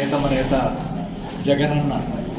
ప్రియతమ నేత జగనన్న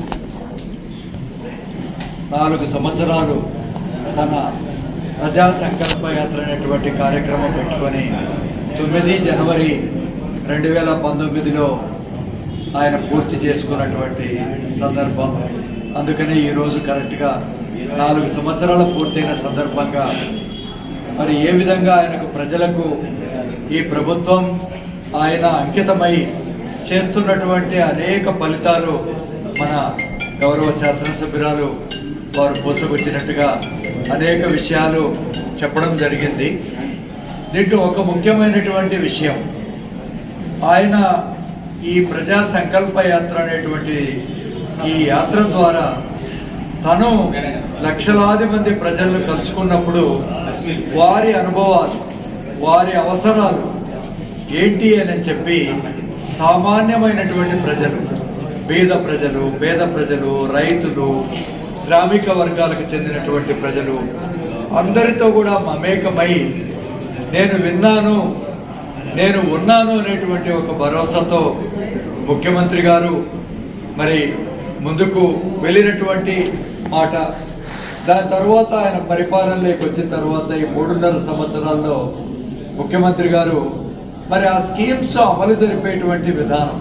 నాలుగు సంవత్సరాలు తన ప్రజా సంకల్ప యాత్ర అనేటువంటి కార్యక్రమం పెట్టుకొని తొమ్మిది జనవరి రెండు వేల పంతొమ్మిదిలో ఆయన పూర్తి చేసుకున్నటువంటి సందర్భం అందుకనే ఈరోజు కరెక్ట్గా నాలుగు సంవత్సరాలు పూర్తయిన సందర్భంగా మరి ఏ విధంగా ఆయనకు ప్రజలకు ఈ ప్రభుత్వం ఆయన అంకితమై చేస్తున్నటువంటి అనేక ఫలితాలు మన గౌరవ శాసనసభ్యురాలు వారు పోసకొచ్చినట్టుగా అనేక విషయాలు చెప్పడం జరిగింది దీంట్లో ఒక ముఖ్యమైనటువంటి విషయం ఆయన ఈ ప్రజా సంకల్ప యాత్ర అనేటువంటి ఈ యాత్ర ద్వారా తను లక్షలాది మంది ప్రజలను కలుసుకున్నప్పుడు వారి అనుభవాలు వారి అవసరాలు ఏంటి అని చెప్పి సామాన్యమైనటువంటి ప్రజలు బీద ప్రజలు పేద ప్రజలు రైతులు శ్రామిక వర్గాలకు చెందినటువంటి ప్రజలు అందరితో కూడా మమేకమై నేను విన్నాను నేను ఉన్నాను అనేటువంటి ఒక భరోసాతో ముఖ్యమంత్రి గారు మరి ముందుకు వెళ్ళినటువంటి మాట దాని తర్వాత ఆయన పరిపాలనలోకి వచ్చిన తర్వాత ఈ మూడున్నర సంవత్సరాల్లో ముఖ్యమంత్రి గారు మరి ఆ స్కీమ్స్ అమలు జరిపేటువంటి విధానం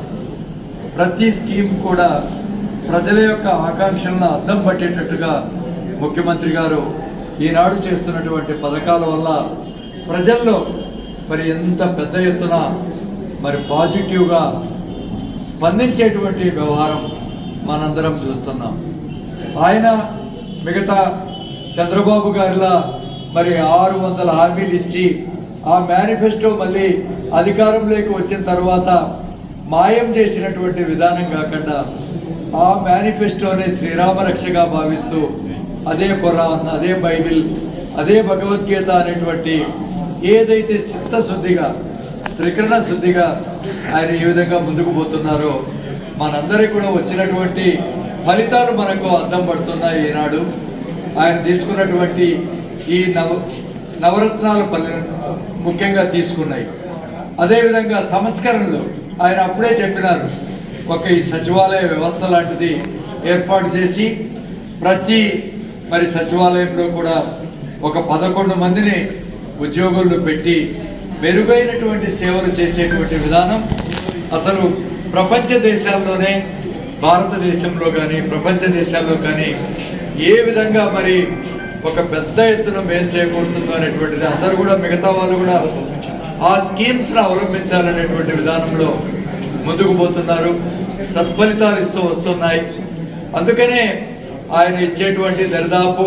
ప్రతి స్కీమ్ కూడా ప్రజల యొక్క ఆకాంక్షలను అద్దం పట్టేటట్టుగా ముఖ్యమంత్రి గారు ఈనాడు చేస్తున్నటువంటి పథకాల వల్ల ప్రజల్లో మరి ఎంత పెద్ద ఎత్తున మరి పాజిటివ్గా స్పందించేటువంటి వ్యవహారం మనందరం చూస్తున్నాం ఆయన మిగతా చంద్రబాబు గారిలా మరి ఆరు వందల హామీలు ఇచ్చి ఆ మేనిఫెస్టో మళ్ళీ అధికారంలోకి వచ్చిన తర్వాత మాయం చేసినటువంటి విధానం కాకుండా ఆ మేనిఫెస్టోనే శ్రీరామ రక్షగా భావిస్తూ అదే ఖురాన్ అదే బైబిల్ అదే భగవద్గీత అనేటువంటి ఏదైతే చిత్తశుద్ధిగా త్రికరణ శుద్ధిగా ఆయన ఏ విధంగా ముందుకు పోతున్నారో మనందరికీ కూడా వచ్చినటువంటి ఫలితాలు మనకు అర్థం పడుతున్నాయి ఈనాడు ఆయన తీసుకున్నటువంటి ఈ నవ నవరత్నాలు పల్లె ముఖ్యంగా తీసుకున్నాయి అదేవిధంగా సంస్కరణలు ఆయన అప్పుడే చెప్పినారు ఒక ఈ సచివాలయ వ్యవస్థ లాంటిది ఏర్పాటు చేసి ప్రతి మరి సచివాలయంలో కూడా ఒక పదకొండు మందిని ఉద్యోగులను పెట్టి మెరుగైనటువంటి సేవలు చేసేటువంటి విధానం అసలు ప్రపంచ దేశాల్లోనే భారతదేశంలో కానీ ప్రపంచ దేశాల్లో కానీ ఏ విధంగా మరి ఒక పెద్ద ఎత్తున మేలు చేకూరుతుందో అనేటువంటిది అందరూ కూడా మిగతా వాళ్ళు కూడా ఆ స్కీమ్స్ ను అవలంబించాలనేటువంటి విధానంలో ముందుకు పోతున్నారు సత్ఫలితాలు ఇస్తూ వస్తున్నాయి అందుకనే ఆయన ఇచ్చేటువంటి దరిదాపు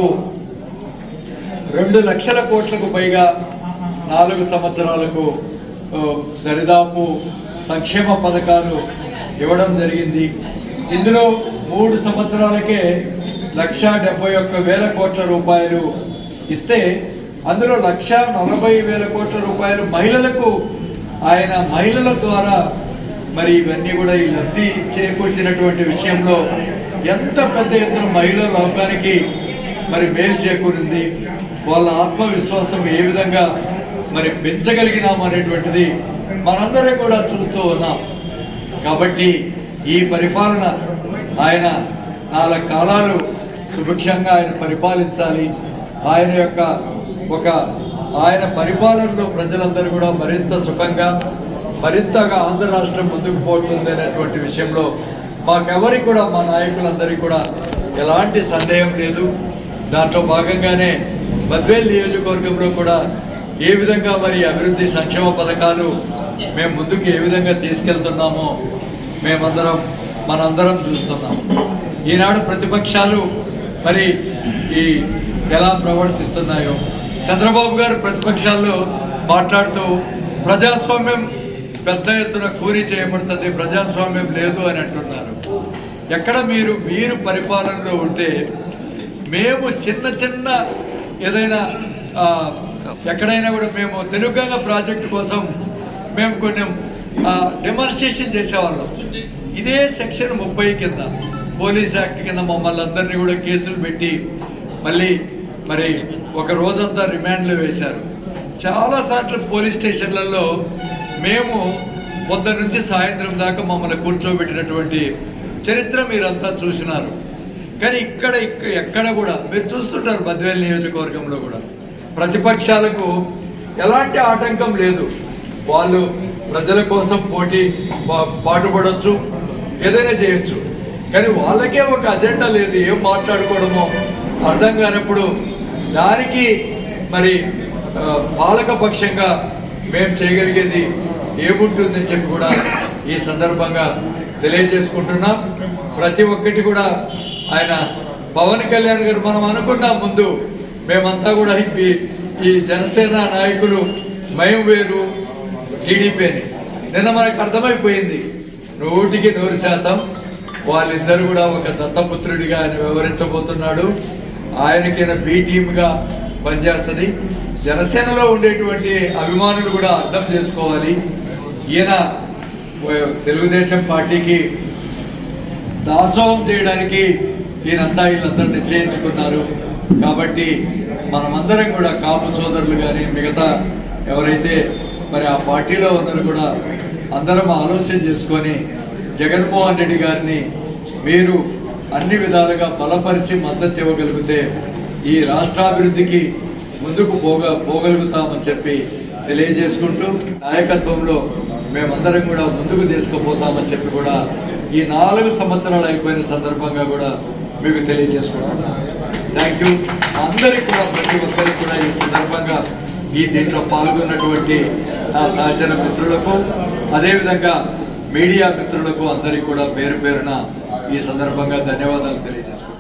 రెండు లక్షల కోట్లకు పైగా నాలుగు సంవత్సరాలకు ఓ, దరిదాపు సంక్షేమ పథకాలు ఇవ్వడం జరిగింది ఇందులో మూడు సంవత్సరాలకే లక్ష డెబ్బై ఒక్క వేల కోట్ల రూపాయలు ఇస్తే అందులో లక్ష నలభై వేల కోట్ల రూపాయలు మహిళలకు ఆయన మహిళల ద్వారా మరి ఇవన్నీ కూడా ఈ లబ్ధి చేకూర్చినటువంటి విషయంలో ఎంత పెద్ద ఎత్తున మహిళల లోకానికి మరి మేలు చేకూరింది వాళ్ళ ఆత్మవిశ్వాసం ఏ విధంగా మరి పెంచగలిగినాం అనేటువంటిది మనందరం కూడా చూస్తూ ఉన్నాం కాబట్టి ఈ పరిపాలన ఆయన నాలుగు కాలాలు సుభిక్షంగా ఆయన పరిపాలించాలి ఆయన యొక్క ఒక ఆయన పరిపాలనలో ప్రజలందరూ కూడా మరింత సుఖంగా మరింతగా ఆంధ్ర రాష్ట్రం ముందుకు పోతుంది అనేటువంటి విషయంలో మాకెవరికి కూడా మా నాయకులందరికీ కూడా ఎలాంటి సందేహం లేదు దాంట్లో భాగంగానే బద్వేల్ నియోజకవర్గంలో కూడా ఏ విధంగా మరి అభివృద్ధి సంక్షేమ పథకాలు మేము ముందుకు ఏ విధంగా తీసుకెళ్తున్నామో మేమందరం మనందరం చూస్తున్నాం ఈనాడు ప్రతిపక్షాలు మరి ఈ ఎలా ప్రవర్తిస్తున్నాయో చంద్రబాబు గారు ప్రతిపక్షాల్లో మాట్లాడుతూ ప్రజాస్వామ్యం పెద్ద ఎత్తున కూలి చేయబడుతుంది ప్రజాస్వామ్యం లేదు అని అంటున్నారు ఎక్కడ మీరు మీరు పరిపాలనలో ఉంటే మేము చిన్న చిన్న ఏదైనా ఆ, ఎక్కడైనా కూడా మేము తెలుగంగ ప్రాజెక్టు కోసం మేము కొన్ని డెమాన్స్ట్రేషన్ చేసేవాళ్ళం ఇదే సెక్షన్ ముప్పై కింద పోలీస్ యాక్ట్ కింద మమ్మల్ని అందరినీ కూడా కేసులు పెట్టి మళ్ళీ మరి ఒక రోజంతా రిమాండ్లో వేశారు చాలా సార్లు పోలీస్ స్టేషన్లలో మేము పొద్దున్న నుంచి సాయంత్రం దాకా మమ్మల్ని కూర్చోబెట్టినటువంటి చరిత్ర మీరంతా చూసినారు కానీ ఇక్కడ ఇక్కడ ఎక్కడ కూడా మీరు చూస్తుంటారు బద్వేల్ నియోజకవర్గంలో కూడా ప్రతిపక్షాలకు ఎలాంటి ఆటంకం లేదు వాళ్ళు ప్రజల కోసం పోటీ పా- పాటుపడొచ్చు ఏదైనా చేయొచ్చు కానీ వాళ్ళకే ఒక అజెండా లేదు ఏం మాట్లాడుకోవడమో అర్థం కానప్పుడు దానికి మరి ఆ, పాలక పక్షంగా మేము చేయగలిగేది ఏముంటుందని చెప్పి కూడా ఈ సందర్భంగా తెలియజేసుకుంటున్నాం ప్రతి ఒక్కటి కూడా ఆయన పవన్ కళ్యాణ్ గారు మనం అనుకున్నాం ముందు మేమంతా కూడా ఈ ఈ జనసేన నాయకులు మేము వేరు టీడీపీ అని నిన్న మనకు అర్థమైపోయింది నూటికి నూరు శాతం వాళ్ళిద్దరు కూడా ఒక దత్తపుత్రుడిగా ఆయన వ్యవహరించబోతున్నాడు ఆయనకి బి టీమ్ గా పనిచేస్తుంది జనసేనలో ఉండేటువంటి అభిమానులు కూడా అర్థం చేసుకోవాలి ఈయన ఓ- తెలుగుదేశం పార్టీకి దాసోహం చేయడానికి ఈయనంతా వీళ్ళందరూ నిశ్చయించుకున్నారు కాబట్టి మనమందరం కూడా కాపు సోదరులు కానీ మిగతా ఎవరైతే మరి ఆ పార్టీలో ఉన్నారో కూడా అందరం ఆలోచన చేసుకొని జగన్మోహన్ రెడ్డి గారిని మీరు అన్ని విధాలుగా బలపరిచి మద్దతు ఇవ్వగలిగితే ఈ రాష్ట్రాభివృద్ధికి ముందుకు పోగ పోగలుగుతామని చెప్పి తెలియజేసుకుంటూ నాయకత్వంలో మేమందరం కూడా ముందుకు తీసుకుపోతామని చెప్పి కూడా ఈ నాలుగు సంవత్సరాలు అయిపోయిన సందర్భంగా కూడా మీకు తెలియజేసుకుంటున్నాను థ్యాంక్ యూ అందరికి కూడా ప్రతి ఒక్కరికి కూడా ఈ సందర్భంగా ఈ దీంట్లో పాల్గొన్నటువంటి నా సహచర మిత్రులకు అదేవిధంగా మీడియా మిత్రులకు అందరికీ కూడా పేరు పేరున ఈ సందర్భంగా ధన్యవాదాలు తెలియజేసుకుంటున్నాను